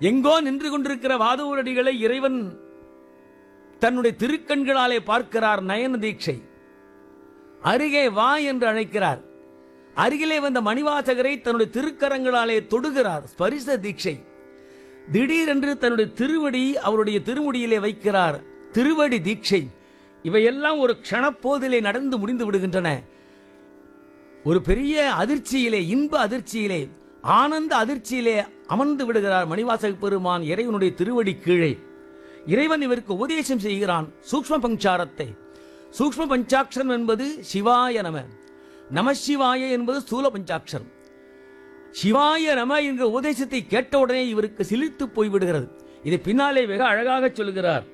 எங்கோ நின்று கொண்டிருக்கிற வாதூரடிகளை இறைவன் தன்னுடைய திருக்கண்களாலே பார்க்கிறார் நயன தீட்சை அருகே வா என்று அழைக்கிறார் அருகிலே வந்த மணிவாசகரை தன்னுடைய திருக்கரங்களாலே தொடுகிறார் ஸ்பரிச தீட்சை திடீரென்று தன்னுடைய திருவடி அவருடைய திருமுடியிலே வைக்கிறார் திருவடி தீட்சை இவையெல்லாம் ஒரு க்ஷணப்போதிலே நடந்து முடிந்து விடுகின்றன ஒரு பெரிய அதிர்ச்சியிலே இன்ப அதிர்ச்சியிலே ஆனந்த அதிர்ச்சியிலே அமர்ந்து விடுகிறார் மணிவாசக பெருமான் இறைவனுடைய திருவடி கீழே இறைவன் இவருக்கு உபதேசம் செய்கிறான் சூக்ஷ்ம பஞ்சாரத்தை சூக்ஷ்ம பஞ்சாட்சரம் என்பது சிவாய நம நமசிவாய என்பது ஸ்தூல பஞ்சாட்சரம் சிவாய நம என்ற உபதேசத்தை கேட்டவுடனே இவருக்கு சிலிர்த்து போய்விடுகிறது இதை பின்னாலே மிக அழகாக சொல்கிறார்